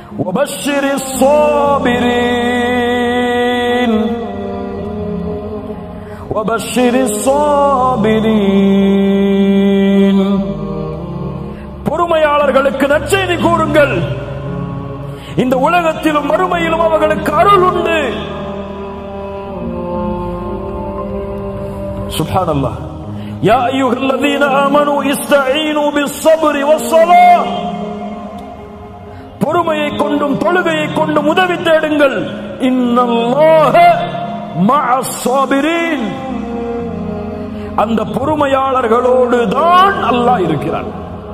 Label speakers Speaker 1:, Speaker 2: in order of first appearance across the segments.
Speaker 1: وبشر الصابرين وبشر الصابرين பொறுமையாளர்களுக்கு நற்செய்தி கூறுங்கள் இந்த உலகத்திலும் மறுமையிலும் அவர்களுக்கு அருள் உண்டு سبحان الله يا أيها الذين آمنوا استعينوا بالصبر والصلاة பொறுமையை கொண்டும் தொழுகையை கொண்டும் உதவி தேடுங்கள் இன்னல்லாஹ மஅஸ் சாபிரீன் அந்த பொறுமையாளர்களோடு தான் அல்லாஹ் இருக்கிறான்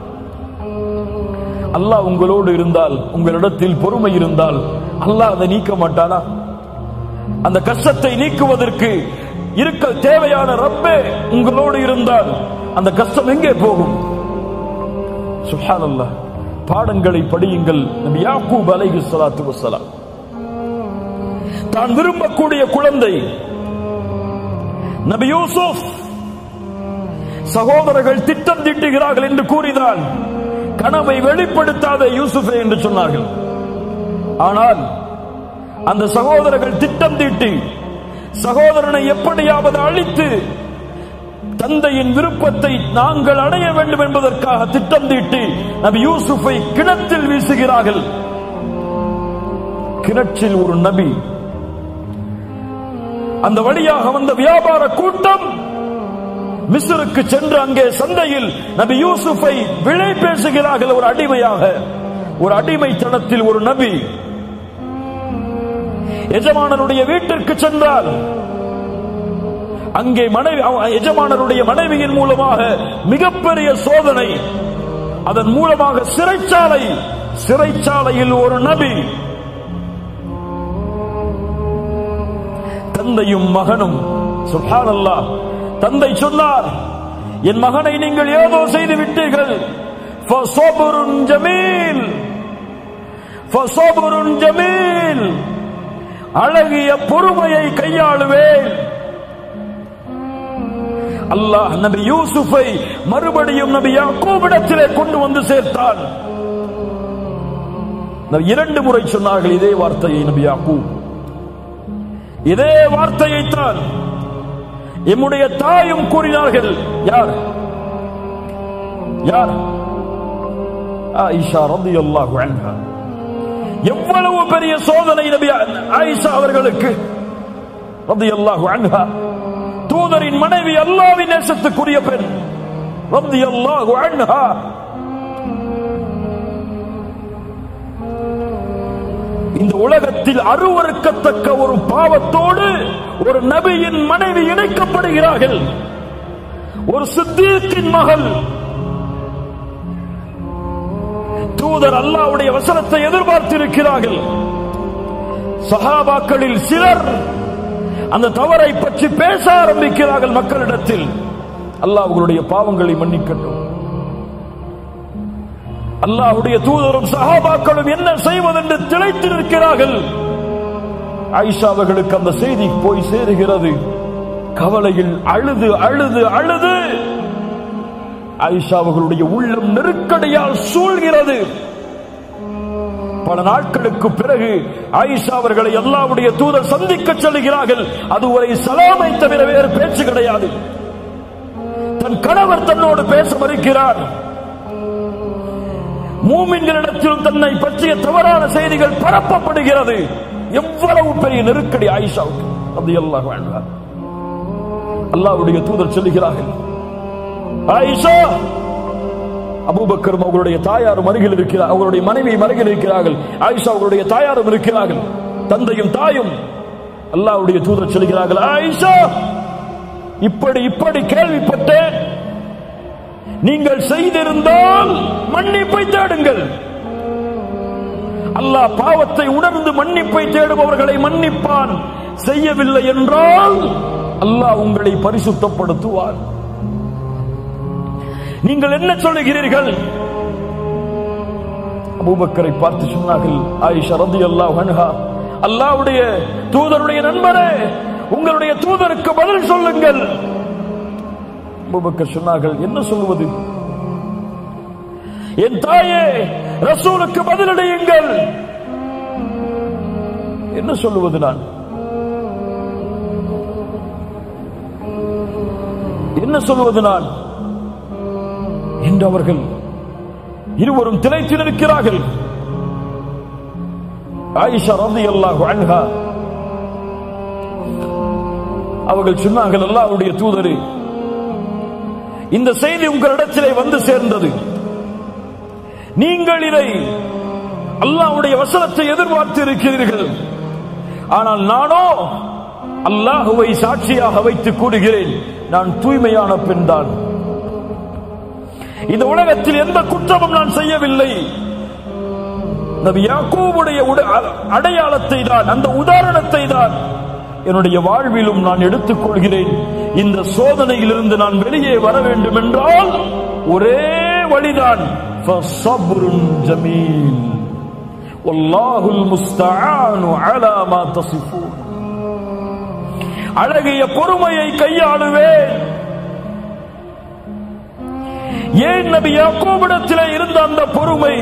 Speaker 1: அல்லாஹ் உங்களோடு இருந்தால் உங்களிடத்தில் பொறுமை இருந்தால் அல்லாஹ் அதை நீக்க மாட்டானா அந்த கஷ்டத்தை நீக்குவதற்கு இருக்க தேவையான ரப்பே உங்களோடு இருந்தால் அந்த கஷ்டம் எங்கே போகும் சுஹானல்லாஹ் பாடங்களை படியுங்கள் நபி யாக்கூப் அலைஹி ஸலாத்து வஸலாம் தான் விரும்பக்கூடிய குழந்தை நபி யூசுப் சகோதரர்கள் திட்டம் தீட்டுகிறார்கள் என்று கூறினான் கனவை வெளிப்படுத்தாத யூசுஃபே என்று சொன்னார்கள் ஆனால் அந்த சகோதரர்கள் திட்டம் தீட்டி சகோதரனை எப்படியாவது அழித்து தந்தையின் விருப்பத்தை நாங்கள் அடைய வேண்டும் என்பதற்காக திட்டம் தீட்டி நபி யூசுஃபை கிணற்றில் வீசுகிறார்கள் கிணற்றில் ஒரு நபி அந்த வழியாக வந்த வியாபார கூட்டம் மிஸ்ருக்கு சென்று அங்கே சந்தையில் நபி யூசுஃபை விலை பேசுகிறார்கள் ஒரு அடிமையாக ஒரு அடிமைத்தனத்தில் ஒரு நபி எஜமானனுடைய வீட்டிற்கு சென்றால் அங்கே மனைவி அவ- எஜமானருடைய மனைவியின் மூலமாக மிகப்பெரிய சோதனை அதன் மூலமாக சிறைச்சாலை சிறைச்சாலையில் ஒரு நபி தந்தையும் மகனும் சுப்ஹானல்லாஹ் தந்தை சொன்னார் என் மகனை நீங்கள் ஏதோ செய்து விட்டீர்கள் ஃபஸபுருன் ஜமீல் ஃபஸபுருன் ஜமீல் அழகிய பொறுமையை கையாளுவேன் அல்லாஹ் நபி யூசுஃபை மறுபடியும் நபி யாக்கூபிடத்திலே கொண்டு வந்து சேர்த்தான் நபி இரண்டு முறை சொன்னார்கள் இதே வார்த்தையை நபி யாக்கூப் இதே வார்த்தையைத்தான் எம்முடைய தாயும் கூறினார்கள் யார் யார் ஆயிஷா ரலியல்லாஹு அன்ஹா எவ்வளவு பெரிய சோதனை நபி ஆயிஷா அவர்களுக்கு ரலியல்லாஹு அன்ஹா தூதரின் மனைவி அல்லாஹ்வின் நேசத்துக்குரிய பெண் ரலியல்லாஹு அன்ஹா இந்த உலகத்தில் அருவருக்கத்தக்க ஒரு பாவத்தோடு ஒரு நபியின் மனைவி இணைக்கப்படுகிறார்கள் ஒரு சித்தீக்கின் மகள் தூதர் அல்லாஹ்வுடைய வசனத்தை எதிர்பார்த்திருக்கிறார்கள் சஹாபாக்களில் சிலர் அந்த தவறை பற்றி பேச ஆரம்பிக்கிறார்கள் மக்களிடத்தில் அல்லாஹ் அவர்களுடைய பாவங்களை மன்னிக்கட்டும் அல்லாஹ்வுடைய தூதரும் சஹாபாக்களும் என்ன செய்வதென்று திளைத்து நிற்கிறார்கள் ஆயிஷா அவர்களுக்கு அந்த செய்தி போய் சேருகிறது கவலையில் அழுது அழுது அழுது ஆயிஷா அவர்களுடைய உள்ளம் நெருக்கடியால் சூழ்கிறது பல நாட்களுக்கு பிறகு ஆயிஷா அவர்களை அல்லாவுடைய தூதர் சந்திக்க செல்கிறார்கள் அதுவரை சலாமை தவிர வேறு பேச்சு கிடையாது தன் கணவர் தன்னோடு பேச மறுக்கிறார் மூமின்களிடத்திலும் தன்னை பற்றிய தவறான செய்திகள் பரப்பப்படுகிறது எவ்வளவு பெரிய நெருக்கடி ஆயிஷாவுக்கு அது எல்லாம் வாழ்வார் அல்லாவுடைய தூதர் சொல்லுகிறார்கள் ஆயிஷா அபூபக்கரும் அவர்களுடைய தாயாரும் அருகில் இருக்கிறார் அவருடைய மனைவியும் அருகில் இருக்கிறார்கள் ஆயிஷா அவர்களுடைய தாயாரும் இருக்கிறார்கள் தந்தையும் தாயும் அல்லாவுடைய தூதர் சொல்கிறார்கள் ஆயிஷா இப்படி இப்படி கேள்விப்பட்டேன் நீங்கள் செய்திருந்தால் மன்னிப்பை தேடுங்கள் அல்லாஹ் பாவத்தை உணர்ந்து மன்னிப்பை தேடுபவர்களை மன்னிப்பான் செய்யவில்லை என்றால் அல்லாஹ் உங்களை பரிசுத்தப்படுத்துவார் நீங்கள் என்ன சொல்லுகிறீர்கள் அபூபக்கரை பார்த்து சொன்னார்கள் ஆயிஷா ரதி அல்லாஹ் அன்ஹா அல்லாஹ்வுடைய தூதருடைய நண்பரே உங்களுடைய தூதருக்கு பதில் சொல்லுங்கள் அபூபக்கர் சொன்னார்கள் என்ன சொல்லுவது என் தாயே ரசூலுக்கு பதிலடையுங்கள் சொல்லுவது நான் என்ன சொல்வது நான் என்று அவர்கள் இருவரும் திளைத்து நிற்கிறார்கள் ஆயிஷா ரலியல்லாஹு அன்ஹா அவர்கள் சொன்னார்கள் அல்லாஹ்வுடைய தூதரே இந்த செய்தி உங்களிடத்திலே வந்து சேர்ந்தது நீங்கள் இதை அல்லாஹ்வுடைய வசனத்தை எதிர்பார்த்து இருக்கிறீர்கள் ஆனால் நானோ அல்லாஹுவை சாட்சியாக வைத்து கூறுகிறேன் நான் தூய்மையான பெண்தான் இந்த உலகத்தில் எந்த குற்றமும் நான் செய்யவில்லை நபி யாக்கூபுடைய உட- அ- அடையாளத்தை தான் அந்த உதாரணத்தை தான் என்னுடைய வாழ்விலும் நான் எடுத்துக் கொள்கிறேன் இந்த சோதனையிலிருந்து நான் வெளியே வர வேண்டும் என்றால் ஒரே வழிதான் فَصَبْرٌ جَمِيلٌ وَاللَّهُ الْمُسْتَعَانُ عَلَى مَا تَصِفُونَ அழகிய பொறுமையை கையாளுவேன் ஏன் நபி யாக்கோபிடத்திலே இருந்த அந்த பொறுமை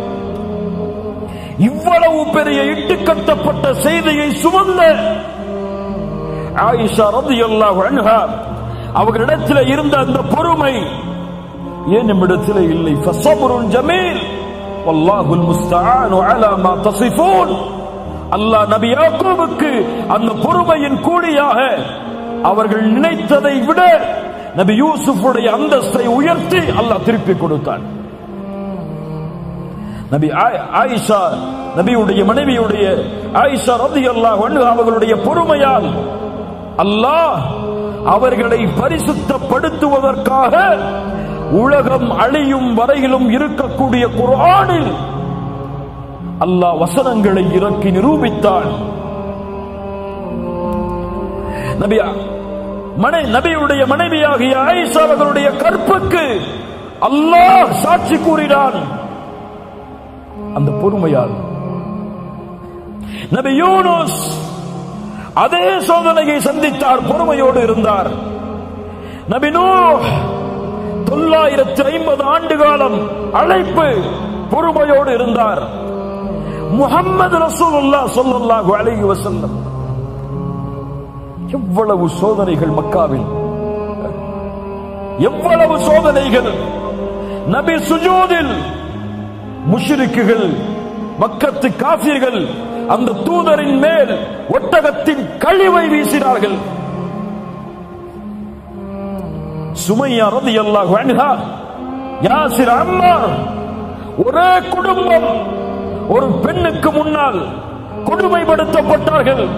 Speaker 1: இவ்வளவு பெரிய இட்டுக்கட்டப்பட்ட செய்தியை சுமந்த ஆயிஷா ரலியல்லாஹு அன்ஹா அவர்களிடத்தில் இருந்த அந்த பொறுமை ஏன் நம்மிடத்தில் இல்லை ஃபஸப்ருன் ஜமீல் வல்லாஹுல் முஸ்தஆனு அலா மா தஸிஃபூன் அல்லாஹ் நபி யாக்கூபுக்கு அந்த பொறுமையின் கூலியாக அவர்கள் நினைத்ததை விட நபி யூசுஃபுடைய அந்தஸ்தை உயர்த்தி அல்லாஹ் திருப்பி கொடுத்தான் நபி ஆய்- ஆயிஷா நபியுடைய மனைவியுடைய ஆயிஷா ரலியல்லாஹு அன்ஹா அவர்களுடைய பொறுமையால் அல்லாஹ் அவர்களை பரிசுத்தப்படுத்துவதற்காக உலகம் அழியும் வரையிலும் இருக்கக்கூடிய குர்ஆனில் அல்லாஹ் வசனங்களை இறக்கி நிரூபித்தான் நபி மனை நபியுடைய மனைவியாகிய ஆயிஷா அவர்களுடைய கற்புக்கு அல்லாஹ் சாட்சி கூறினான் அந்த பொறுமையால் நபி யூனுஸ் அதே சோதனையை சந்தித்தார் பொறுமையோடு இருந்தார் நபி நூஹ் தொள்ளாயிரத்தி ஐம்பது ஆண்டு காலம் அழைப்பு பொறுமையோடு இருந்தார் முகம்மது ரசூலுல்லாஹ் ஸல்லல்லாஹு அலைஹி வஸல்லம் எவ்வளவு சோதனைகள் மக்காவில் எவ்வளவு சோதனைகள் நபி சுஜூதில் முஷ்ரிக்குகள் மக்கத்து காபிர்கள் அந்த தூதரின் மேல் ஒட்டகத்தின் கழிவை வீசினார்கள் சுமையா ரலியல்லாஹு அன்ஹா யாசிர் அம்மார் ஒரே குடும்பம் ஒரு பெண்ணுக்கு முன்னால் கொடுமைப்படுத்தப்பட்டார்கள்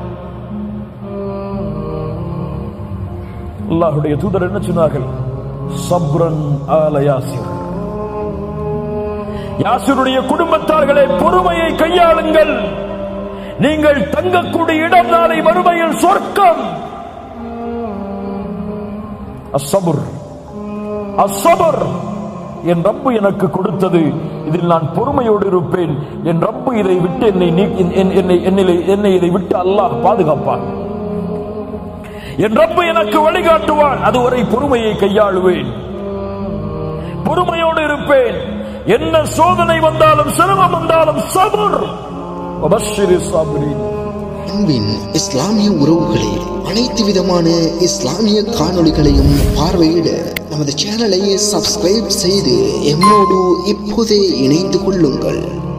Speaker 1: அல்லாஹ்வுடைய தூதர் என்ன சொன்னார்கள் சப்ரன் ஆல யாசிர் யாசிருடைய குடும்பத்தார்களே பொறுமையை கையாளுங்கள் நீங்கள் தங்கக்கூடிய இடம் நாளை மறுமையில் சொர்க்கம் அஸ்ஸபுர் அஸ்ஸபுர் என் ரப்பு எனக்கு கொடுத்தது இதில் நான் பொறுமையோடு இருப்பேன் என் ரப்பு இதை விட்டு என்னை நீ- என்- என்னை என்னை என்னை இதை விட்டு அல்லாஹ் பாதுகாப்பான் என் ரப்பு எனக்கு வழிகாட்டுவான் அதுவரை பொறுமையை கையாளுவேன் பொறுமையோடு இருப்பேன் என்ன சோதனை வந்தாலும் சிரமம் வந்தாலும் சபுர் வபஷ்ஷிரி சாபிரீன்
Speaker 2: அன்பின் இஸ்லாமிய உறவுகளே அனைத்து விதமான இஸ்லாமிய காணொளிகளையும் பார்வையிட நமது சேனலை சப்ஸ்கிரைப் செய்து எம்மோடு இப்போதே இணைந்து கொள்ளுங்கள்